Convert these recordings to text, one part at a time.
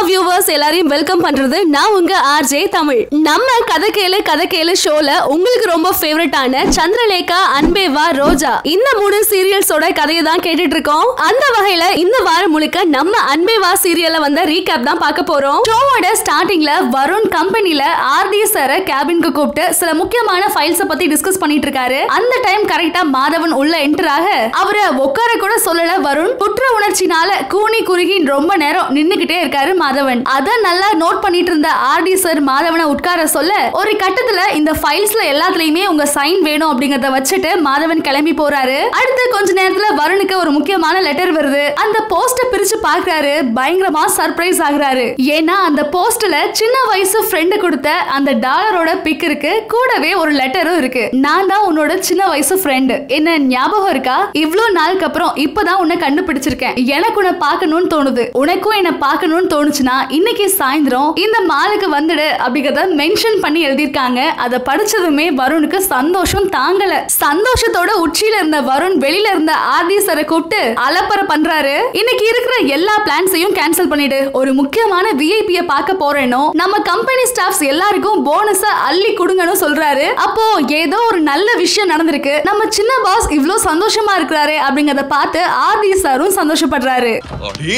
Viewers எல்லாரையும் welcome பண்றது நான் உங்க ஆர்ஜே தமிழ் நம்ம கதை கேளு கதை கேளு ஷோல உங்களுக்கு ரொம்ப ஃபேவரட்டான சந்திரலேகா அன்பேவா ரோஜா இந்த மூணு சீரியல்ஸோட கதையை தான் கேட்டுட்டு இருக்கோம் அந்த வகையில இந்த வாரம் முழுக்க நம்ம அன்பேவா சீரியல்ல வந்த ரீகேப் தான் பார்க்க போறோம் ஷோவோட ஸ்டார்டிங்ல வருண் கம்பெனில ஆர்டி சார கேபினுக்கு கூப்பிட்டு சில முக்கியமான ஃபைல்ஸ பத்தி டிஸ்கஸ் பண்ணிட்டு இருக்காரு அந்த டைம் கரெக்டா மாதவன் உள்ள என்டர் ஆக அவரை உட்கார கூட சொல்லல வருண் குற்ற உணர்ச்சினால கூனி குறுகி ரொம்ப நேரம் நின்னுகிட்டே இருக்காரு மாதவன் அத நல்லா நோட் பண்ணிட்டு இருந்த ஆர்டி சார் மாதவனை உட்கார சொல்ல ஒரு கட்டத்துல இந்த ஃபைல்ஸ்ல எல்லாத்துலயுமே உங்க சைன் வேணும் அப்படிங்கறத வச்சுட்டு மாதவன் கிளம்பி போறாரு அடுத்து கொஞ்ச நேரத்துல வருணுக்கு ஒரு முக்கியமான லெட்டர் வருது அந்த போஸ்ட பிரிச்சு பாக்குறாரு பயங்கரமா சர்ப்ரைஸ் ஆகுறாரு ஏன்னா அந்த போஸ்ட்ல சின்ன வயசு ஃப்ரெண்டு கொடுத்த அந்த டாலரோட பிக் இருக்கு கூடவே ஒரு லெட்டரும் இருக்கு நான் தான் உன்னோட சின்ன வயசு ஃப்ரெண்டு என்ன ஞாபகம் இருக்கா இவ்ளோ நாளுக்கு அப்புறம் இப்பதான் உன்னை கண்டுபிடிச்சிருக்கேன் எனக்கு உன்னை பார்க்கணும்னு தோணுது உனக்கும் என்ன பார்க்கணும்னு தோணுச்சுன்னா இன்னைக்கு சாயந்தரம் இந்த மாலுக்கு வந்துடு அப்படிங்கறத மென்ஷன் பண்ணி எழுதியிருக்காங்க அதை படிச்சதுமே வருணுக்கு சந்தோஷம் தாங்கல சந்தோஷத்தோட உச்சியில இருந்த வருண் வெளியில இருந்த ஆர்டி சரை கூப்பிட்டு அலப்பற பண்றாரு இன்னைக்கு இருக்கிற எல்லா பிளான்ஸையும் கேன்சல் பண்ணிடு ஒரு முக்கியமான விஐபிய பார்க்க போறேனோ நம்ம கம்பெனி ஸ்டாஃப்ஸ் எல்லாருக்கும் போனஸ அள்ளி கொடுங்கன்னு சொல்றாரு அப்போ ஏதோ ஒரு நல்ல விஷயம் நடந்திருக்கு நம்ம சின்ன பாஸ் இவ்ளோ சந்தோஷமா இருக்கிறாரு அப்படிங்கறத பார்த்து ஆர்டி சாரும் சந்தோஷப்படுறாரு அடி.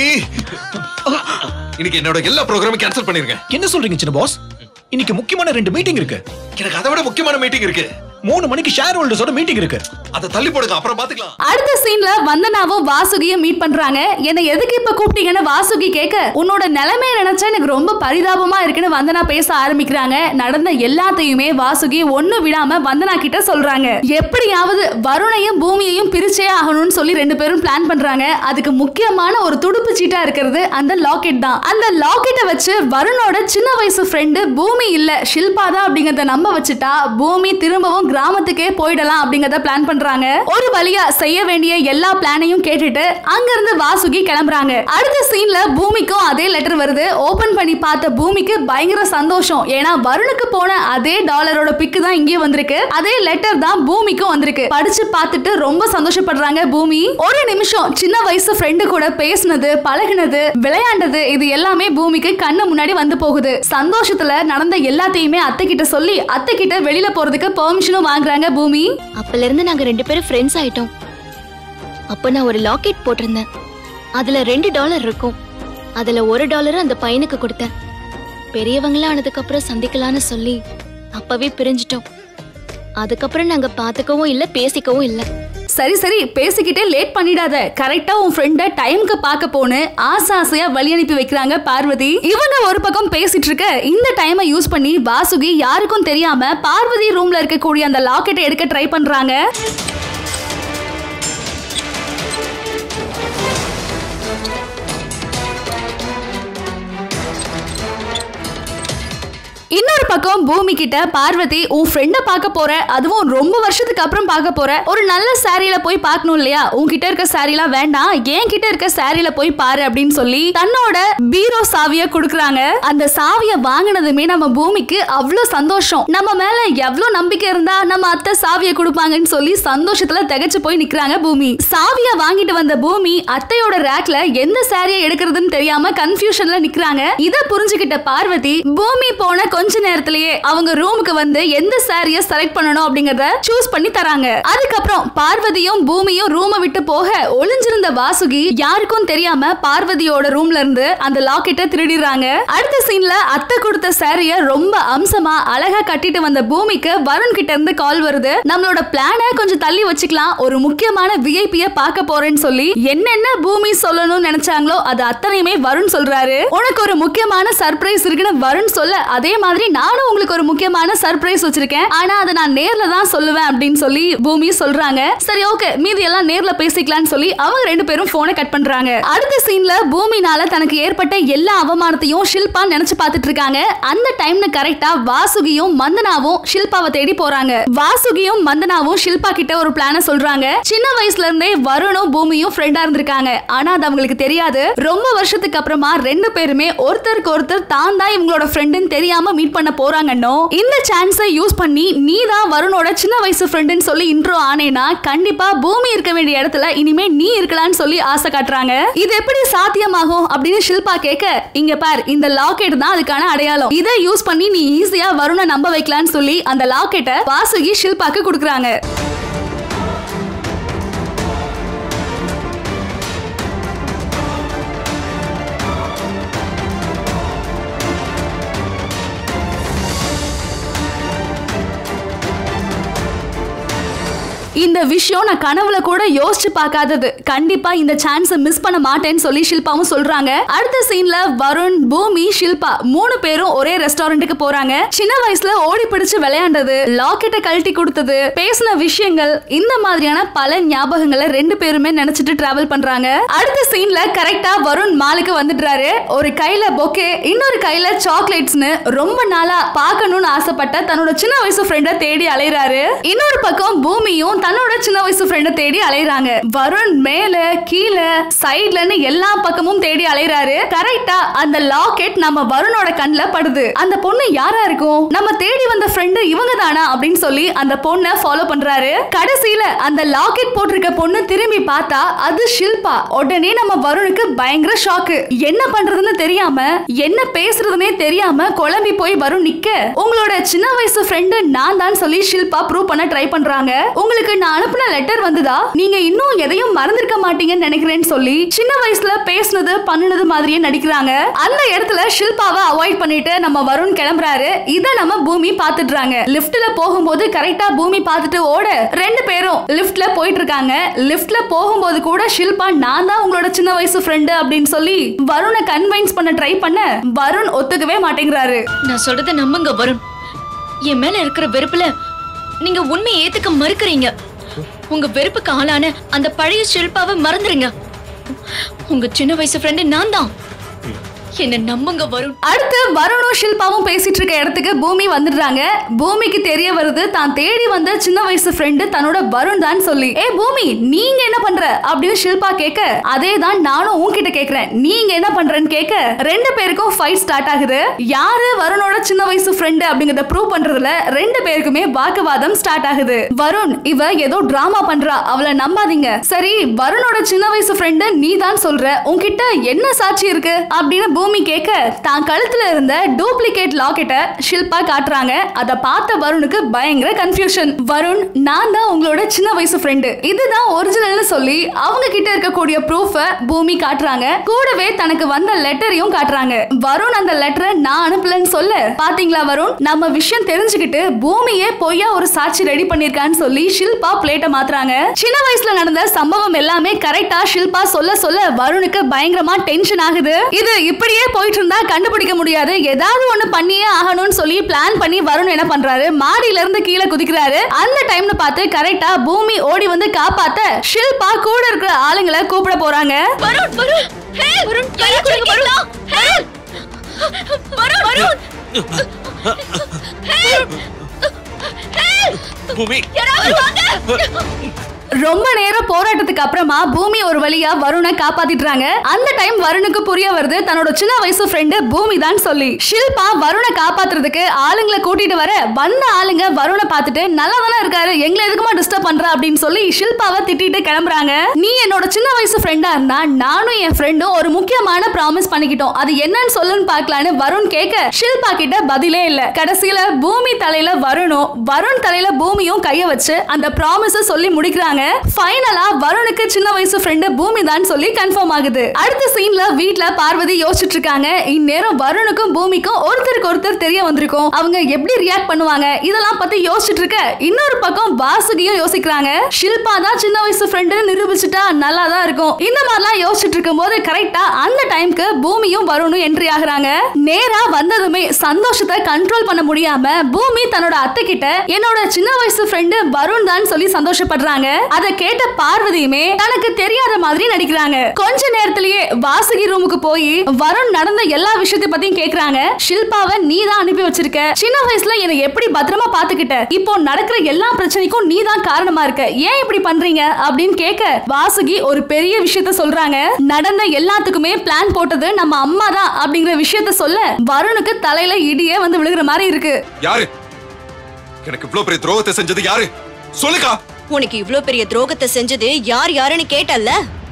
இன்னைக்கு என்னோட எல்லா ப்ரோக்ராமும் கேன்சல் பண்ணிருங்க என்ன சொல்றீங்க சின்ன பாஸ் இன்னைக்கு முக்கியமான ரெண்டு மீட்டிங் இருக்கு எனக்கு அதை விட முக்கியமான மீட்டிங் இருக்கு மூணு மணிக்கு ஷேர் ஹோல்டர்ஸோட மீட்டிங் இருக்கு அதை தள்ளி போடுங்க அப்புறம் பாத்துக்கலாம் அடுத்த சீன்ல வந்தனாவும் வாசுகியும் மீட் பண்றாங்க என்ன எதுக்கு இப்ப கூப்பிட்டீங்கன்னு வாசுகி கேட்க உன்னோட நிலைமைய நினைச்சா எனக்கு ரொம்ப பரிதாபமா இருக்குன்னு வந்தனா பேச ஆரம்பிக்கிறாங்க நடந்த எல்லாத்தையுமே வாசுகி ஒண்ணு விடாம வந்தனா கிட்ட சொல்றாங்க எப்படியாவது வருணையும் பூமியையும் பிரிச்சே ஆகணும்னு சொல்லி ரெண்டு பேரும் பிளான் பண்றாங்க அதுக்கு முக்கியமான ஒரு துடுப்பு சீட்டா இருக்கிறது அந்த லாக்கெட் தான் அந்த லாக்கெட்டை வச்சு வருணோட சின்ன வயசு ஃப்ரெண்டு பூமி இல்ல ஷில்பா தான் அப்படிங்கறத நம்ப வச்சுட்டா பூமி திரும்பவும் கிராமத்துக்கே போயிடலாம் அப்படிங்கறத பிளான் பண்றாங்க ஒரு வழியா செய்ய வேண்டிய எல்லா பிளானையும் கேட்டுட்டு அங்க இருந்து வாசுகி கிளம்புறாங்க அடுத்த சீன்ல பூமிக்கும் அதே லெட்டர் வருது ஓபன் பண்ணி பார்த்த பூமிக்கு பயங்கர சந்தோஷம் ஏன்னா வருணுக்கு போன அதே டாலரோட பிக்கு தான் இங்கே வந்திருக்கு அதே லெட்டர் தான் பூமிக்கும் வந்திருக்கு படிச்சு பார்த்துட்டு ரொம்ப சந்தோஷப்படுறாங்க பூமி ஒரு நிமிஷம் சின்ன வயசு ஃப்ரெண்டு கூட பேசினது பழகுனது விளையாண்டது இது எல்லாமே பூமிக்கு கண்ணு முன்னாடி வந்து போகுது சந்தோஷத்துல நடந்த எல்லாத்தையுமே அத்தை கிட்ட சொல்லி அத்தை கிட்ட வெளியில போறதுக்கு பெர்மிஷனும் வாங்குறாங்க பூமி அப்பல இருந்து நாங்க ரெண்டு பேரும் ஃப்ரெண்ட்ஸ் ஆயிட்டோம் அப்ப நான் ஒரு லாக்கெட் போட்டிருந்தேன் அதுல ரெண்டு டாலர் இருக்கும் அதுல ஒரு டாலர் அந்த பையனுக்கு கொடுத்தேன் பெரியவங்களா ஆனதுக்கு அப்புறம் சந்திக்கலாம்னு சொல்லி அப்பவே பிரிஞ்சிட்டோம் அதுக்கப்புறம் நாங்க பாத்துக்கவும் இல்ல பேசிக்கவும் இல்ல சரி சரி பேசிக்கிட்டே லேட் பண்ணிடாத கரெக்டா உன் ஃப்ரெண்ட டைம்க்கு பார்க்க போன்னு ஆசை ஆசையா வழி அனுப்பி வைக்கிறாங்க பார்வதி இவங்க ஒரு பக்கம் பேசிட்டு இருக்க இந்த டைமை யூஸ் பண்ணி வாசுகி யாருக்கும் தெரியாம பார்வதி ரூம்ல இருக்கக்கூடிய அந்த லாக்கெட்டை எடுக்க ட்ரை பண்றாங்க இன்னொரு பக்கம் பூமி கிட்ட பார்வதி உன் ஃப்ரெண்ட பார்க்க போற அதுவும் ரொம்ப வருஷத்துக்கு அப்புறம் பார்க்க போற ஒரு நல்ல சாரியில போய் பார்க்கணும் இல்லையா உன்கிட்ட இருக்க சாரிலாம் வேண்டாம் என் கிட்ட இருக்க சாரியில போய் பாரு அப்படின்னு சொல்லி தன்னோட பீரோ சாவிய குடுக்குறாங்க அந்த சாவிய வாங்கினதுமே நம்ம பூமிக்கு அவ்வளவு சந்தோஷம் நம்ம மேல எவ்வளவு நம்பிக்கை இருந்தா நம்ம அத்தை சாவிய கொடுப்பாங்கன்னு சொல்லி சந்தோஷத்துல திகைச்சு போய் நிக்கிறாங்க பூமி சாவிய வாங்கிட்டு வந்த பூமி அத்தையோட ரேக்ல எந்த சாரியை எடுக்கிறதுன்னு தெரியாம கன்ஃபியூஷன்ல நிக்கிறாங்க இத புரிஞ்சுகிட்ட பார்வதி பூமி போன கொஞ்ச நேரத்திலேயே அவங்க ரூமுக்கு வந்து எந்த சாரிய செலக்ட் பண்ணணும் அப்படிங்கறத சூஸ் பண்ணி தராங்க அதுக்கப்புறம் பார்வதியும் பூமியும் ரூமை விட்டு போக ஒளிஞ்சிருந்த வாசுகி யாருக்கும் தெரியாம பார்வதியோட ரூம்ல இருந்து அந்த லாக்கெட்டை திருடிடுறாங்க அடுத்த சீன்ல அத்தை கொடுத்த சாரிய ரொம்ப அம்சமா அழகா கட்டிட்டு வந்த பூமிக்கு வருண் கிட்ட இருந்து கால் வருது நம்மளோட பிளான கொஞ்சம் தள்ளி வச்சுக்கலாம் ஒரு முக்கியமான விஐபிய பார்க்க போறேன்னு சொல்லி என்னென்ன பூமி சொல்லணும்னு நினைச்சாங்களோ அது அத்தனையுமே வருண் சொல்றாரு உனக்கு ஒரு முக்கியமான சர்ப்ரைஸ் இருக்குன்னு வருண் சொல்ல அதே மாதிரி நானும் உங்களுக்கு ஒரு முக்கியமான சர்ப்ரைஸ் வச்சிருக்கேன் ஆனா அதை நான் நேர்ல தான் சொல்லுவேன் அப்படின்னு சொல்லி பூமி சொல்றாங்க சரி ஓகே மீதி எல்லாம் நேர்ல பேசிக்கலாம்னு சொல்லி அவங்க ரெண்டு பேரும் போனை கட் பண்றாங்க அடுத்த சீன்ல பூமினால தனக்கு ஏற்பட்ட எல்லா அவமானத்தையும் ஷில்பா நினைச்சு பார்த்துட்டு இருக்காங்க அந்த டைம்ல கரெக்டா வாசுகியும் மந்தனாவும் ஷில்பாவை தேடி போறாங்க வாசுகியும் மந்தனாவும் ஷில்பா கிட்ட ஒரு பிளான சொல்றாங்க சின்ன வயசுல இருந்தே வருணும் பூமியும் ஃப்ரெண்டா இருந்திருக்காங்க ஆனா அது அவங்களுக்கு தெரியாது ரொம்ப வருஷத்துக்கு அப்புறமா ரெண்டு பேருமே ஒருத்தருக்கு ஒருத்தர் தான் தான் இவங்களோட ஃப்ரெண்டுன்னு தெரியாம மீட் பண்ண போறாங்கன்னோ இந்த சான்ஸை யூஸ் பண்ணி நீ தான் வருணோட சின்ன வயசு ஃப்ரெண்டுன்னு சொல்லி இன்ட்ரோ ஆனேனா கண்டிப்பா பூமி இருக்க வேண்டிய இடத்துல இனிமே நீ இருக்கலாம்னு சொல்லி ஆசை காட்டுறாங்க இது எப்படி சாத்தியமாகும் அப்படின்னு ஷில்பா கேட்க இங்க பார் இந்த லாக்கெட் தான் அதுக்கான அடையாளம் இதை யூஸ் பண்ணி நீ ஈஸியா வருணை நம்ப வைக்கலாம்னு சொல்லி அந்த லாக்கெட்டை வாசுகி ஷில்பாக்கு கொடுக்குறாங்க இந்த விஷயம் நான் கனவுல கூட யோசிச்சு பார்க்காதது கண்டிப்பா இந்த சான்ஸை மிஸ் பண்ண மாட்டேன்னு சொல்லி ஷில்பாவும் சொல்றாங்க அடுத்த சீன்ல வருண் பூமி ஷில்பா மூணு பேரும் ஒரே ரெஸ்டாரண்ட்டுக்கு போறாங்க சின்ன வயசுல ஓடி பிடிச்சு விளையாண்டது லாக்கெட்டை கழட்டி கொடுத்தது பேசின விஷயங்கள் இந்த மாதிரியான பல ஞாபகங்களை ரெண்டு பேருமே நினைச்சிட்டு டிராவல் பண்றாங்க அடுத்த சீன்ல கரெக்டா வருண் மாலுக்கு வந்துடுறாரு ஒரு கையில பொக்கே இன்னொரு கையில சாக்லேட்ஸ்னு ரொம்ப நாளா பார்க்கணும்னு ஆசைப்பட்ட தன்னோட சின்ன வயசு ஃப்ரெண்டை தேடி அலைறாரு இன்னொரு பக்கம் பூமியும் தன்னோட சின்ன வயசு ஃப்ரெண்டை தேடி அலைறாங்க வருண் மேல கீழே சைடுலன்னு எல்லா பக்கமும் தேடி அலைறாரு கரெக்டா அந்த லாக்கெட் நம்ம வருணோட கண்ணுல படுது அந்த பொண்ணு யாரா இருக்கும் நம்ம தேடி வந்த ஃப்ரெண்டு இவங்க தானா அப்படின்னு சொல்லி அந்த பொண்ணை ஃபாலோ பண்றாரு கடைசியில அந்த லாக்கெட் போட்டிருக்க பொண்ணு திரும்பி பார்த்தா அது ஷில்பா உடனே நம்ம வருணுக்கு பயங்கர ஷாக்கு என்ன பண்றதுன்னு தெரியாம என்ன பேசுறதுனே தெரியாம குழம்பி போய் வருண் நிக்க உங்களோட சின்ன வயசு ஃப்ரெண்டு நான் தான் சொல்லி ஷில்பா ப்ரூவ் பண்ண ட்ரை பண்றாங்க உங்களுக்கு நான் அனுப்பின லெட்டர் வந்ததா நீங்க இன்னும் எதையும் மறந்திருக்க மாட்டீங்கன்னு நினைக்கிறேன்னு சொல்லி சின்ன வயசுல பேசுனது பண்ணுனது மாதிரியே நடிக்கிறாங்க அந்த இடத்துல ஷில்பாவை அவாய்ட் பண்ணிட்டு நம்ம வருண் கிளம்புறாரு இத நம்ம பூமி பாத்துடுறாங்க லிஃப்ட்ல போகும்போது கரெக்டா பூமி பார்த்துட்டு ஓட ரெண்டு பேரும் லிஃப்ட்ல போயிட்டு இருக்காங்க லிஃப்ட்ல போகும்போது கூட ஷில்பா நான் தான் உங்களோட சின்ன வயசு ஃப்ரெண்டு அப்படின்னு சொல்லி வருணை கன்வின்ஸ் பண்ண ட்ரை பண்ண வருண் ஒத்துக்கவே மாட்டேங்கிறாரு நான் சொல்றத நம்புங்க வருண் என் மேல இருக்கிற வெறுப்புல நீங்க உண்மையை ஏத்துக்க மறுக்கறீங்க உங்க வெறுப்புக்கு ஆளான அந்த பழைய ஷில்பாவை மறந்துருங்க உங்க சின்ன வயசு ஃப்ரெண்டு நான் தான் என்ன நம்புங்க வருண் அடுத்து வருணும் ஷில்பாவும் பேசிட்டு இருக்க இடத்துக்கு பூமி வந்துடுறாங்க பூமிக்கு தெரிய வருது தான் தேடி வந்த சின்ன வயசு ஃப்ரெண்டு தன்னோட வருண் தான் சொல்லி ஏ பூமி நீங்க என்ன பண்ற அப்படின்னு ஷில்பா கேட்க அதே தான் நானும் உன்கிட்ட கேக்குறேன் நீங்க என்ன பண்றேன்னு கேட்க ரெண்டு பேருக்கும் ஃபைட் ஸ்டார்ட் ஆகுது யாரு வருணோட சின்ன வயசு ஃப்ரெண்டு அப்படிங்கறத ப்ரூவ் பண்றதுல ரெண்டு பேருக்குமே வாக்குவாதம் ஸ்டார்ட் ஆகுது வருண் இவ ஏதோ டிராமா பண்றா அவளை நம்பாதீங்க சரி வருணோட சின்ன வயசு ஃப்ரெண்டு நீ தான் சொல்ற உன்கிட்ட என்ன சாட்சி இருக்கு அப்படின்னு பூமி கேட்க தான் கழுத்துல இருந்த டூப்ளிகேட் லாக்கெட்டை ஷில்பா காட்டுறாங்க அதை பார்த்த வருணுக்கு பயங்கர கன்ஃபியூஷன் வருண் நான் தான் உங்களோட சின்ன வயசு ஃப்ரெண்டு இதுதான் ஒரிஜினல்னு சொல்லி அவங்க கிட்ட இருக்கக்கூடிய ப்ரூஃப பூமி காட்டுறாங்க கூடவே தனக்கு வந்த லெட்டரையும் காட்டுறாங்க வருண் அந்த லெட்டரை நான் அனுப்பலன்னு சொல்ல பாத்தீங்களா வருண் நம்ம விஷயம் தெரிஞ்சுக்கிட்டு பூமியே பொய்யா ஒரு சாட்சி ரெடி பண்ணிருக்கான்னு சொல்லி ஷில்பா பிளேட்டை மாத்துறாங்க சின்ன வயசுல நடந்த சம்பவம் எல்லாமே கரெக்டா ஷில்பா சொல்ல சொல்ல வருணுக்கு பயங்கரமா டென்ஷன் ஆகுது இது இப்படியே போயிட்டு இருந்தா கண்டுபிடிக்க முடியாது ஏதாவது ஒண்ணு பண்ணியே ஆகணும்னு சொல்லி பிளான் பண்ணி வருண் என்ன பண்றாரு மாடியில இருந்து கீழே குதிக்கிறாரு அந்த டைம்னு பார்த்து கரெக்டா பூமி ஓடி வந்து காப்பாத்த ஷில்பா கூட இருக்கிற ஆளுங்களை கூப்பிட போறாங்க வருண் வருண் ஹே வருண் யாராச்சும் வருண் ஹே வருண் வருண் பூமி யாராவது வாங்க ரொம்ப நேரம் போராட்டத்துக்கு அப்புறமா பூமி ஒரு வழியா வருணை காப்பாத்திடுறாங்க அந்த டைம் வருணுக்கு புரிய வருது தன்னோட சின்ன வயசு ஃப்ரெண்டு பூமி தான் சொல்லி ஷில்பா வருணை காப்பாத்துறதுக்கு ஆளுங்களை கூட்டிட்டு வர வந்த ஆளுங்க வருணை பார்த்துட்டு நல்லா தானே இருக்காரு எங்களை எதுக்குமா டிஸ்டர்ப் பண்ற அப்படின்னு சொல்லி ஷில்பாவை திட்டிட்டு கிளம்புறாங்க நீ என்னோட சின்ன வயசு ஃப்ரெண்டா இருந்தா நானும் என் ஃப்ரெண்டும் ஒரு முக்கியமான ப்ராமிஸ் பண்ணிக்கிட்டோம் அது என்னன்னு சொல்லுன்னு பார்க்கலான்னு வருண் கேட்க ஷில்பா கிட்ட பதிலே இல்ல கடைசியில பூமி தலையில வருணும் வருண் தலையில பூமியும் கைய வச்சு அந்த ப்ராமிஸ சொல்லி முடிக்கிறாங்க ஃபைனலா வருணுக்கு சின்ன வயசு ஃப்ரெண்டு பூமி தான் சொல்லி கன்ஃபார்ம் ஆகுது அடுத்த சீன்ல வீட்ல பார்வதி யோசிச்சுட்டு இருக்காங்க இந்நேரம் வருணுக்கும் பூமிக்கும் ஒருத்தருக்கு ஒருத்தர் தெரிய வந்திருக்கும் அவங்க எப்படி ரியாக்ட் பண்ணுவாங்க இதெல்லாம் பத்தி யோசிச்சுட்டு இருக்க இன்னொரு பக்கம் வாசுகியும் யோசிக்கிறாங்க ஷில்பா தான் சின்ன வயசு ஃப்ரெண்டு நிரூபிச்சுட்டா நல்லா தான் இருக்கும் இந்த மாதிரிலாம் யோசிச்சுட்டு இருக்கும்போது கரெக்டா அந்த டைம்க்கு பூமியும் வருணும் என்ட்ரி ஆகுறாங்க நேரா வந்ததுமே சந்தோஷத்தை கண்ட்ரோல் பண்ண முடியாம பூமி தன்னோட அத்தை கிட்ட என்னோட சின்ன வயசு ஃப்ரெண்டு வருண் தான் சொல்லி சந்தோஷப்படுறாங்க அதை கேட்ட பார்வதியுமே தனக்கு தெரியாத மாதிரி நடிக்கிறாங்க கொஞ்ச நேரத்திலேயே வாசுகி ரூமுக்கு போய் வருண் நடந்த எல்லா விஷயத்தை பத்தியும் கேக்குறாங்க ஷில்பாவை நீ தான் அனுப்பி வச்சிருக்க சின்ன வயசுல என்னை எப்படி பத்திரமா பாத்துக்கிட்ட இப்போ நடக்கிற எல்லா பிரச்சனைக்கும் நீ தான் காரணமா இருக்க ஏன் இப்படி பண்றீங்க அப்படின்னு கேட்க வாசுகி ஒரு பெரிய விஷயத்த சொல்றாங்க நடந்த எல்லாத்துக்குமே பிளான் போட்டது நம்ம அம்மா தான் அப்படிங்கிற விஷயத்த சொல்ல வருணுக்கு தலையில இடியே வந்து விழுகிற மாதிரி இருக்கு யாரு எனக்கு இவ்வளவு பெரிய துரோகத்தை செஞ்சது யாரு சொல்லுக்கா உனக்கு இவ்ளோ பெரிய துரோகத்தை செஞ்சது யார் யாருன்னு கேட்டல்ல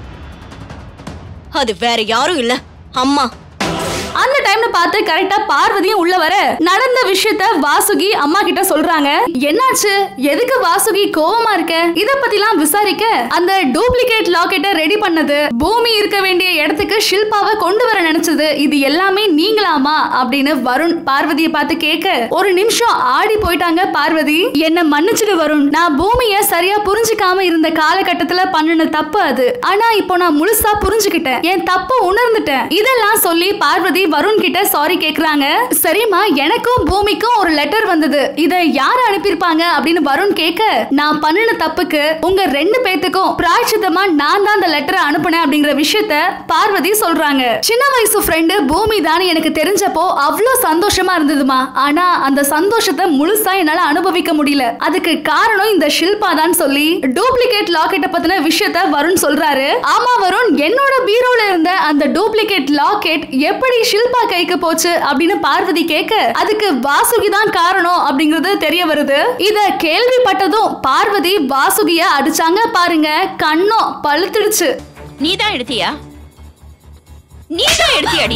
அது வேற யாரும் இல்ல அம்மா அந்த டைம்ல பார்த்து கரெக்டா பார்வதியும் உள்ள வர நடந்த விஷயத்த வாசுகி அம்மா கிட்ட சொல்றாங்க என்னாச்சு எதுக்கு வாசுகி கோவமா இருக்க இத பத்திலாம் விசாரிக்க அந்த டூப்ளிகேட் லாக்கெட்டை ரெடி பண்ணது பூமி இருக்க வேண்டிய இடத்துக்கு ஷில்பாவை கொண்டு வர நினைச்சது இது எல்லாமே நீங்களாமா அப்படின்னு வருண் பார்வதியை பார்த்து கேட்க ஒரு நிமிஷம் ஆடி போயிட்டாங்க பார்வதி என்ன மன்னிச்சிடு வருண் நான் பூமிய சரியா புரிஞ்சுக்காம இருந்த காலகட்டத்துல பண்ணின தப்பு அது ஆனா இப்போ நான் முழுசா புரிஞ்சுக்கிட்டேன் என் தப்பு உணர்ந்துட்டேன் இதெல்லாம் சொல்லி பார்வதி வருண் கிட்ட சாரி கேக்குறாங்க சரிம்மா எனக்கும் பூமிக்கும் ஒரு லெட்டர் வந்தது இத யார் அனுப்பியிருப்பாங்க அப்படின்னு வருண் கேட்க நான் பண்ணின தப்புக்கு உங்க ரெண்டு பேத்துக்கும் பிராய்ச்சித்தமா நான் தான் அந்த லெட்டரை அனுப்புனேன் அப்படிங்கிற விஷயத்த பார்வதி சொல்றாங்க சின்ன வயசு ஃப்ரெண்டு பூமி தான் எனக்கு தெரிஞ்சப்போ அவ்வளோ சந்தோஷமா இருந்ததுமா ஆனா அந்த சந்தோஷத்தை முழுசா என்னால அனுபவிக்க முடியல அதுக்கு காரணம் இந்த ஷில்பா தான் சொல்லி டூப்ளிகேட் லாக்கெட்டை பத்தின விஷயத்த வருண் சொல்றாரு ஆமா வருண் என்னோட பீரோல இருந்த அந்த டூப்ளிகேட் லாக்கெட் எப்படி ஷில்பா கைக்கு போச்சு அப்படின்னு பார்வதி கேட்க அதுக்கு வாசுகி தான் காரணம் அப்படிங்கிறது தெரிய வருது இத கேள்விப்பட்டதும் பார்வதி வாசுகிய அடிச்சாங்க பாருங்க கண்ணம் பழுத்துடுச்சு நீதான் எடுத்தியா நீதான் எடுத்தியாடி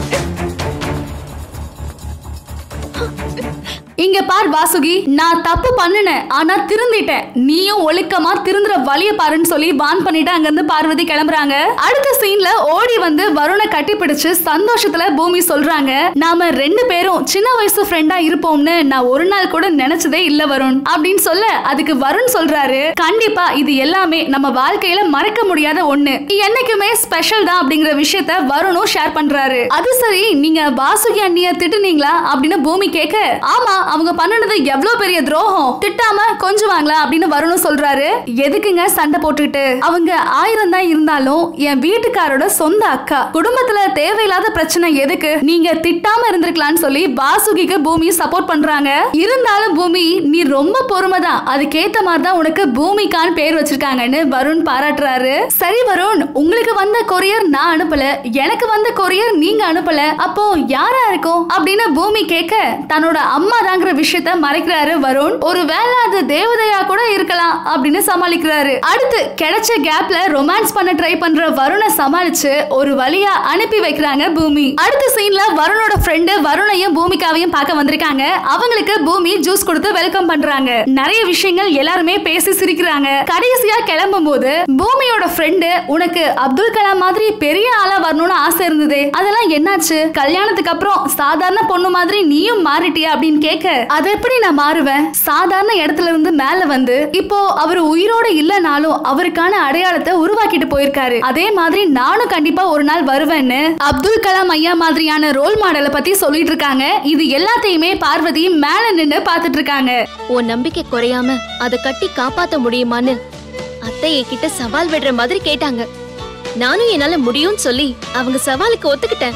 இங்க பார் வாசுகி நான் தப்பு பண்ணுனேன் ஆனா திருந்திட்டேன் நீயும் ஒழுக்கமா திருந்துற வழிய பாருன்னு சொல்லி வான் பண்ணிட்டு அங்கிருந்து பார்வதி கிளம்புறாங்க அடுத்த சீன்ல ஓடி வந்து வருணை கட்டிப்பிடிச்சு சந்தோஷத்துல பூமி சொல்றாங்க நாம ரெண்டு பேரும் சின்ன வயசு ஃப்ரெண்டா இருப்போம்னு நான் ஒரு நாள் கூட நினைச்சதே இல்ல வருண் அப்படின்னு சொல்ல அதுக்கு வருண் சொல்றாரு கண்டிப்பா இது எல்லாமே நம்ம வாழ்க்கையில மறக்க முடியாத ஒண்ணு என்னைக்குமே ஸ்பெஷல் தான் அப்படிங்கிற விஷயத்த வருணும் ஷேர் பண்றாரு அது சரி நீங்க வாசுகி அண்ணிய திட்டுனீங்களா அப்படின்னு பூமி கேட்க ஆமா அவங்க பண்ணுனது எவ்வளவு பெரிய துரோகம் திட்டாம கொஞ்சுவாங்களா அப்படின்னு வருணும் சொல்றாரு எதுக்குங்க சண்டை போட்டுக்கிட்டு அவங்க ஆயிரம் தான் இருந்தாலும் என் வீட்டுக்காரோட சொந்த அக்கா குடும்பத்துல தேவையில்லாத பிரச்சனை எதுக்கு நீங்க திட்டாம இருந்திருக்கலாம்னு சொல்லி வாசுகிக்கு பூமி சப்போர்ட் பண்றாங்க இருந்தாலும் பூமி நீ ரொம்ப பொறுமைதான் அதுக்கேத்த மாதிரி தான் உனக்கு பூமிக்கான்னு பேர் வச்சிருக்காங்கன்னு வருண் பாராட்டுறாரு சரி வருண் உங்களுக்கு வந்த கொரியர் நான் அனுப்பல எனக்கு வந்த கொரியர் நீங்க அனுப்பல அப்போ யாரா இருக்கும் அப்படின்னு பூமி கேட்க தன்னோட அம்மா தாங்கிற விஷயத்த மறைக்கிறாரு வருண் ஒரு வேளை அது தேவதையா கூட இருக்கலாம் அப்படின்னு சமாளிக்கிறாரு அடுத்து கிடைச்ச கேப்ல ரொமான்ஸ் பண்ண ட்ரை பண்ற வருணை சமாளிச்சு ஒரு வழியா அனுப்பி வைக்கிறாங்க பூமி அடுத்த சீன்ல வருணோட ஃப்ரெண்டு வருணையும் பூமிகாவையும் பார்க்க வந்திருக்காங்க அவங்களுக்கு பூமி ஜூஸ் கொடுத்து வெல்கம் பண்றாங்க நிறைய விஷயங்கள் எல்லாருமே பேசி சிரிக்கிறாங்க கடைசியா கிளம்பும் போது பூமியோட ஃப்ரெண்டு உனக்கு அப்துல் கலாம் மாதிரி பெரிய ஆளா வரணும்னு ஆசை இருந்ததே அதெல்லாம் என்னாச்சு கல்யாணத்துக்கு அப்புறம் சாதாரண பொண்ணு மாதிரி நீயும் மாறிட்டியா அப்படின்னு கேட்க அது எப்படி நான் மாறுவேன் சாதாரண இடத்துல இருந்து மேல வந்து இப்போ அவர் உயிரோட இல்லனாலும் அவருக்கான அடையாளத்தை உருவாக்கிட்டு போயிருக்காரு அதே மாதிரி நானும் கண்டிப்பா ஒரு நாள் வருவேன்னு அப்துல் கலாம் ஐயா மாதிரியான ரோல் மாடலை பத்தி சொல்லிட்டு இருக்காங்க இது எல்லாத்தையுமே பார்வதி மேல நின்னு பாத்துட்டு இருக்காங்க உன் நம்பிக்கை குறையாம அதை கட்டி காப்பாத்த முடியுமான்னு அத்தை என்கிட்ட சவால் விடுற மாதிரி கேட்டாங்க நானும் என்னால முடியும்னு சொல்லி அவங்க சவாலுக்கு ஒத்துக்கிட்டேன்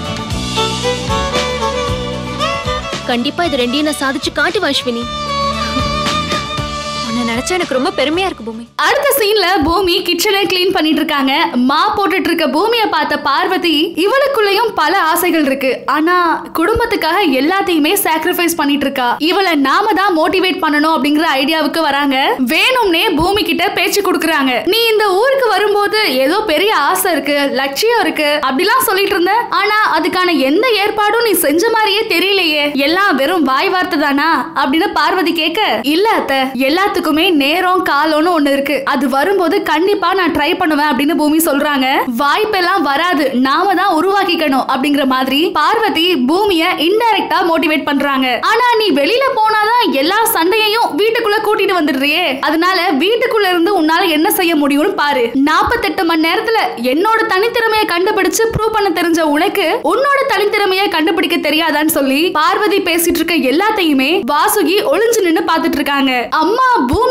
கண்டிப்பா இது ரெண்டையும் நான் சாதிச்சு காட்டுவேன் அஸ்வினி உன்னை நினைச்சா எனக்கு ரொம்ப பெருமையா இருக்கு பூமி அடுத்த சீன்ல பூமி கிச்சனை க்ளீன் பண்ணிட்டு இருக்காங்க மா போட்டுட்டு இருக்க பூமியை பார்த்த பார்வதி இவளுக்குள்ளயும் பல ஆசைகள் இருக்கு ஆனா குடும்பத்துக்காக எல்லாத்தையுமே சாக்ரிஃபைஸ் பண்ணிட்டு இருக்கா இவளை நாம தான் மோட்டிவேட் பண்ணணும் அப்படிங்கிற ஐடியாவுக்கு வராங்க வேணும்னே பூமி கிட்ட பேச்சு கொடுக்கறாங்க நீ இந்த ஊருக்கு வரும்போது ஏதோ பெரிய ஆசை இருக்கு லட்சியம் இருக்கு அப்படிலாம் சொல்லிட்டு இருந்த ஆனா அதுக்கான எந்த ஏற்பாடும் நீ செஞ்ச மாதிரியே தெரியலையே எல்லாம் வெறும் வாய் வார்த்தை தானா அப்படின்னு பார்வதி கேட்க இல்ல அத்தை எல்லாத்துக்குமே நேரம் காலம்னு ஒண்ணு இருக்கு அது வரும்போது கண்டிப்பா நான் ட்ரை பண்ணுவேன் அப்படின்னு பூமி சொல்றாங்க வாய்ப்பெல்லாம் வராது நாம தான் உருவாக்கிக்கணும் அப்படிங்கிற மாதிரி பார்வதி பூமிய இன்டைரக்டா மோட்டிவேட் பண்றாங்க ஆனா நீ வெளியில போனாதான் எல்லா சண்டையையும் வீட்டுக்குள்ள கூட்டிட்டு வந்துடுறியே அதனால வீட்டுக்குள்ள இருந்து உன்னால என்ன செய்ய முடியும்னு பாரு நாற்பத்தெட்டு மணி நேரத்துல என்னோட தனித்திறமையை கண்டுபிடிச்சு ப்ரூவ் பண்ண தெரிஞ்ச உனக்கு உன்னோட தனித்திறமையை கண்டுபிடிக்க தெரியாதான்னு சொல்லி பார்வதி பேசிட்டு இருக்க எல்லாத்தையுமே வாசுகி ஒளிஞ்சு நின்னு பாத்துட்டு இருக்காங்க அம்மா பூமி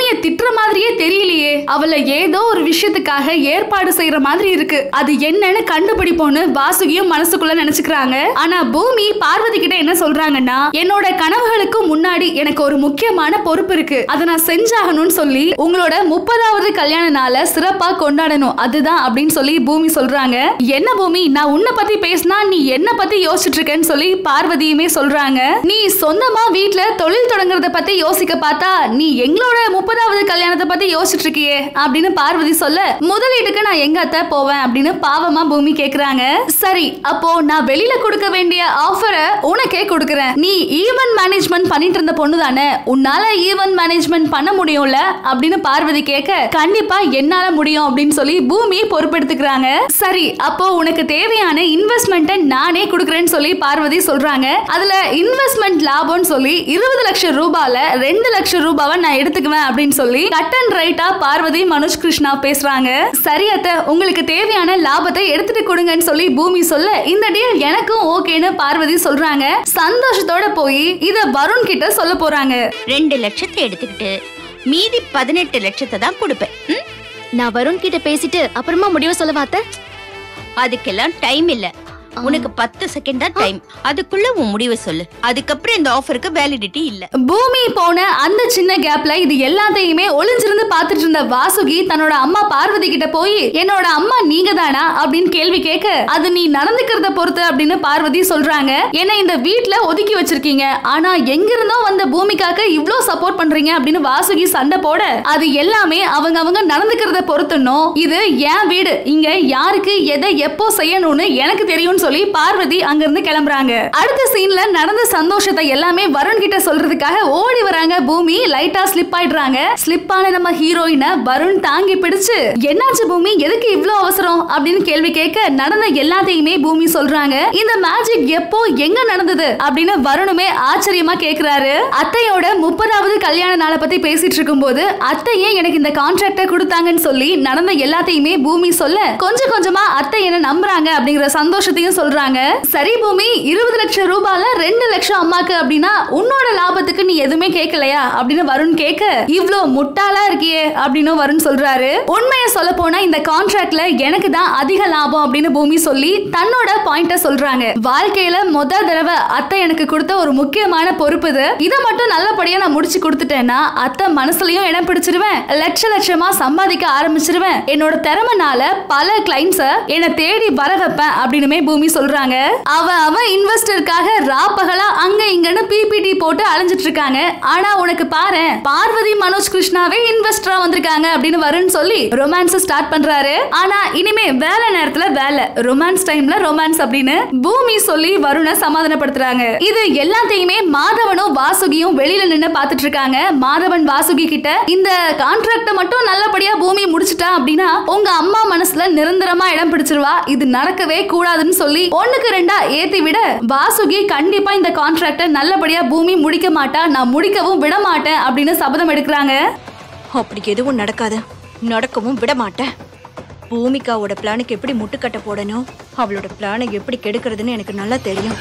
பூமியை திட்டுற மாதிரியே தெரியலையே அவளை ஏதோ ஒரு விஷயத்துக்காக ஏற்பாடு செய்யற மாதிரி இருக்கு அது என்னன்னு கண்டுபிடிப்போம்னு வாசுகியும் மனசுக்குள்ள நினைச்சுக்கிறாங்க ஆனா பூமி பார்வதி கிட்ட என்ன சொல்றாங்கன்னா என்னோட கனவுகளுக்கு முன்னாடி எனக்கு ஒரு முக்கியமான பொறுப்பு இருக்கு அதை நான் செஞ்சாகணும்னு சொல்லி உங்களோட முப்பதாவது கல்யாண நாளை சிறப்பா கொண்டாடணும் அதுதான் அப்படின்னு சொல்லி பூமி சொல்றாங்க என்ன பூமி நான் உன்னை பத்தி பேசினா நீ என்ன பத்தி யோசிச்சுட்டு இருக்கேன்னு சொல்லி பார்வதியுமே சொல்றாங்க நீ சொந்தமா வீட்ல தொழில் தொடங்குறத பத்தி யோசிக்க பார்த்தா நீ எங்களோட முப்பதாவது கல்யாணத்தை பத்தி யோசிச்சுட்டு இருக்கியே அப்படின்னு பார்வதி சொல்ல முதலீட்டுக்கு நான் எங்க அத்தை போவேன் அப்படின்னு பாவமா பூமி கேக்குறாங்க சரி அப்போ நான் வெளியில கொடுக்க வேண்டிய ஆஃபரை உனக்கே கொடுக்கறேன் நீ ஈவென்ட் மேனேஜ்மெண்ட் பண்ணிட்டு இருந்த பொண்ணு தானே உன்னால ஈவென்ட் மேனேஜ்மெண்ட் பண்ண முடியும்ல அப்படின்னு பார்வதி கேட்க கண்டிப்பா என்னால முடியும் அப்படின்னு சொல்லி பூமி பொறுப்பெடுத்துக்கிறாங்க சரி அப்போ உனக்கு தேவையான இன்வெஸ்ட்மெண்ட்டை நானே கொடுக்கறேன்னு சொல்லி பார்வதி சொல்றாங்க அதுல இன்வெஸ்ட்மெண்ட் லாபம்னு சொல்லி இருபது லட்சம் ரூபாயில ரெண்டு லட்சம் ரூபாவை நான் எடுத்துக்குவேன் அப்படின்னு சொல்லி கட் அண்ட் ரைட்டா பார்வதி மனோஜ் கிருஷ்ணா பேசுறாங்க சரி அத்தை உங்களுக்கு தேவையான லாபத்தை எடுத்துட்டு கொடுங்கன்னு சொல்லி பூமி சொல்ல இந்த டீல் எனக்கும் ஓகேன்னு பார்வதி சொல்றாங்க சந்தோஷத்தோட போய் இத வருண் கிட்ட சொல்ல போறாங்க ரெண்டு லட்சத்தை எடுத்துக்கிட்டு மீதி பதினெட்டு லட்சத்தை தான் கொடுப்பேன் ம்? நான் வருண் கிட்ட பேசிட்டு அப்புறமா முடிவு சொல்லவாத்த அதுக்கெல்லாம் டைம் இல்ல உனக்கு பத்து செகண்ட் தான் டைம் அதுக்குள்ள உன் முடிவை சொல்லு அதுக்கப்புறம் இந்த ஆஃபருக்கு வேலிடிட்டி இல்ல பூமி போன அந்த சின்ன கேப்ல இது எல்லாத்தையுமே ஒளிஞ்சிருந்து பார்த்துட்டு இருந்த வாசுகி தன்னோட அம்மா பார்வதி கிட்ட போய் என்னோட அம்மா நீங்க தானா அப்படின்னு கேள்வி கேட்க அது நீ நடந்துக்கிறத பொறுத்து அப்படின்னு பார்வதி சொல்றாங்க என்ன இந்த வீட்ல ஒதுக்கி வச்சிருக்கீங்க ஆனா எங்க இருந்தோ வந்த பூமிக்காக இவ்ளோ சப்போர்ட் பண்றீங்க அப்படின்னு வாசுகி சண்டை போட அது எல்லாமே அவங்க அவங்க நடந்துக்கிறத பொறுத்துனோம் இது என் வீடு இங்க யாருக்கு எதை எப்போ செய்யணும்னு எனக்கு தெரியும்னு சொல்லி பார்வதி அங்கிருந்து கிளம்புறாங்க அடுத்த சீன்ல நடந்த சந்தோஷத்தை எல்லாமே வருண் கிட்ட சொல்றதுக்காக ஓடி வராங்க பூமி லைட்டா ஸ்லிப் ஆயிடுறாங்க ஸ்லிப் ஆன நம்ம ஹீரோயினை வருண் தாங்கி பிடிச்சு என்னாச்சு பூமி எதுக்கு இவ்ளோ அவசரம் அப்படின்னு கேள்வி கேட்க நடந்த எல்லாத்தையுமே பூமி சொல்றாங்க இந்த மேஜிக் எப்போ எங்க நடந்தது அப்படின்னு வருணுமே ஆச்சரியமா கேக்குறாரு அத்தையோட முப்பதாவது கல்யாண நாளை பத்தி பேசிட்டு இருக்கும்போது அத்தையே எனக்கு இந்த கான்ட்ராக்ட கொடுத்தாங்கன்னு சொல்லி நடந்த எல்லாத்தையுமே பூமி சொல்ல கொஞ்சம் கொஞ்சமா அத்தை என்ன நம்புறாங்க அப்படிங்கிற சந்தோஷத்தையும் சொல்றாங்க சரி பூமி இருபது லட்சம் ரூபாயில ரெண்டு லட்சம் அம்மாக்கு அப்படின்னா உன்னோட லாபத்துக்கு நீ எதுவுமே கேட்கலையா அப்படின்னு வருண் கேட்க இவ்ளோ முட்டாளா இருக்கியே அப்படின்னு வருண் சொல்றாரு உண்மையை சொல்ல போனா இந்த கான்ட்ராக்ட்ல எனக்கு தான் அதிக லாபம் அப்படின்னு பூமி சொல்லி தன்னோட பாயிண்ட சொல்றாங்க வாழ்க்கையில முத தடவை அத்தை எனக்கு கொடுத்த ஒரு முக்கியமான பொறுப்பு இது இதை மட்டும் நல்லபடியா நான் முடிச்சு கொடுத்துட்டேன்னா அத்தை மனசுலயும் இடம் பிடிச்சிருவேன் லட்ச லட்சமா சம்பாதிக்க ஆரம்பிச்சிருவேன் என்னோட திறமைனால பல கிளைண்ட்ஸ என்னை தேடி வர வைப்பேன் அப்படின்னுமே பூமி சொல்றாங்க அவ அவ இன்வெஸ்டருக்காக ரா பகலா அங்க இங்கன்னு பிபிடி போட்டு அலைஞ்சிட்டு இருக்காங்க ஆனா உனக்கு பாரு பார்வதி மனோஜ் கிருஷ்ணாவே இன்வெஸ்டரா வந்திருக்காங்க அப்படின்னு வரும்னு சொல்லி ரொமான்ஸ் ஸ்டார்ட் பண்றாரு ஆனா இனிமே வேலை நேரத்துல வேலை ரொமான்ஸ் டைம்ல ரொமான்ஸ் அப்படின்னு பூமி சொல்லி வருண சமாதானப்படுத்துறாங்க இது எல்லாத்தையுமே மாதவனும் வாசுகியும் வெளியில நின்னு பாத்துட்டு இருக்காங்க மாதவன் வாசுகி கிட்ட இந்த கான்ட்ராக்ட மட்டும் நல்லபடியா பூமி முடிச்சிட்டா அப்படின்னா உங்க அம்மா மனசுல நிரந்தரமா இடம் பிடிச்சிருவா இது நடக்கவே கூடாதுன்னு சொல்லி ஒண்ணுக்கு ரெண்டா ஏத்தி விட வாசுகி கண்டிப்பா இந்த கான்ட்ராக்ட நல்லபடியா பூமி முடிக்க மாட்டா நான் முடிக்கவும் விட மாட்டேன் அப்படின்னு சபதம் எடுக்கிறாங்க அப்படி எதுவும் நடக்காது நடக்கவும் விட மாட்டேன் பூமிகாவோட பிளானுக்கு எப்படி முட்டுக்கட்டை போடணும் அவளோட பிளானை எப்படி கெடுக்கிறதுன்னு எனக்கு நல்லா தெரியும்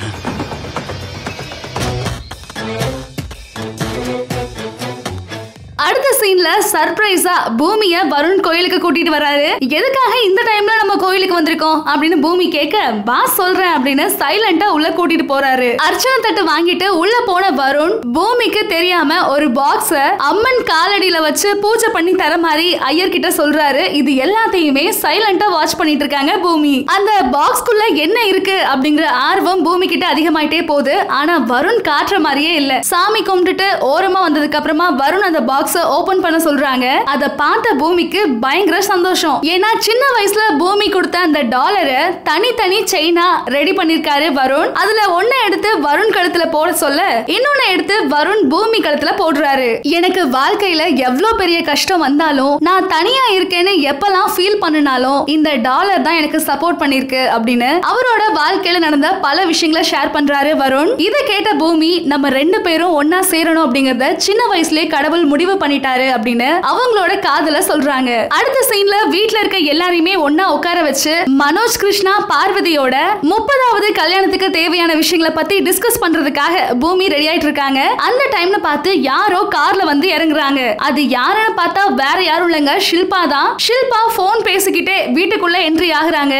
அடுத்த சீன்ல சர்ப்ரைஸா பூமிய வருண் கோயிலுக்கு கூட்டிட்டு வராரு எதுக்காக இந்த டைம்ல நம்ம கோயிலுக்கு வந்திருக்கோம் அப்படின்னு பூமி கேட்க பாஸ் சொல்றேன் அப்படின்னு சைலண்டா உள்ள கூட்டிட்டு போறாரு அர்ச்சனை தட்டு வாங்கிட்டு உள்ள போன வருண் பூமிக்கு தெரியாம ஒரு பாக்ஸ அம்மன் காலடியில வச்சு பூஜை பண்ணி தர மாதிரி ஐயர் கிட்ட சொல்றாரு இது எல்லாத்தையுமே சைலண்டா வாட்ச் பண்ணிட்டு இருக்காங்க பூமி அந்த பாக்ஸ்க்குள்ள என்ன இருக்கு அப்படிங்கிற ஆர்வம் பூமி கிட்ட அதிகமாயிட்டே போகுது ஆனா வருண் காட்டுற மாதிரியே இல்ல சாமி கும்பிட்டுட்டு ஓரமா வந்ததுக்கு அப்புறமா வருண் அந்த பாக்ஸ ஓபன் பண்ண சொல்றாங்க அத பார்த்த பூமிக்கு பயங்கர சந்தோஷம் ஏன்னா சின்ன வயசுல பூமி கொடுத்த அந்த டாலரை தனித்தனி செயினா ரெடி பண்ணிருக்காரு வருண் அதுல ஒண்ணு எடுத்து வருண் கழுத்துல போட சொல்ல இன்னொன்னு எடுத்து வருண் பூமி கழுத்துல போடுறாரு எனக்கு வாழ்க்கையில எவ்வளவு பெரிய கஷ்டம் வந்தாலும் நான் தனியா இருக்கேன்னு எப்பெல்லாம் ஃபீல் பண்ணினாலும் இந்த டாலர் தான் எனக்கு சப்போர்ட் பண்ணிருக்கு அப்படின்னு அவரோட வாழ்க்கையில நடந்த பல விஷயங்களை ஷேர் பண்றாரு வருண் இதை கேட்ட பூமி நம்ம ரெண்டு பேரும் ஒன்னா சேரணும் அப்படிங்கறத சின்ன வயசுலயே கடவுள் முடிவு பண்ணிட்டாரு அப்படின்னு அப்படின்னு அவங்களோட காதல சொல்றாங்க அடுத்த சீன்ல வீட்ல இருக்க எல்லாரையுமே ஒன்னா உட்கார வச்சு மனோஜ் கிருஷ்ணா பார்வதியோட முப்பதாவது கல்யாணத்துக்கு தேவையான விஷயங்களை பத்தி டிஸ்கஸ் பண்றதுக்காக பூமி ரெடி ஆயிட்டு இருக்காங்க அந்த டைம்ல பார்த்து யாரோ கார்ல வந்து இறங்குறாங்க அது யாருன்னு பார்த்தா வேற யாரும் இல்லைங்க ஷில்பா தான் ஷில்பா போன் பேசிக்கிட்டே வீட்டுக்குள்ள என்ட்ரி ஆகுறாங்க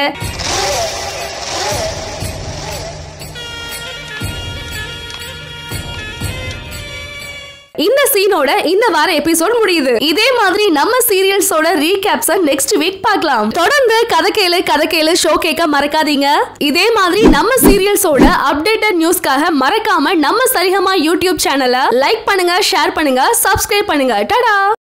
இந்த சீனோட இந்த வார எபிசோட் முடியுது இதே மாதிரி நம்ம சீரியல்ஸோட ரீகேப்ஸ நெக்ஸ்ட் வீக் பார்க்கலாம் தொடர்ந்து கதை கேளு கதை கேளு ஷோ கேட்க மறக்காதீங்க இதே மாதிரி நம்ம சீரியல்ஸோட அப்டேட்டட் நியூஸ்க்காக மறக்காம நம்ம சரிகமா யூடியூப் சேனலை லைக் பண்ணுங்க ஷேர் பண்ணுங்க சப்ஸ்கிரைப் பண்ணுங்க டடா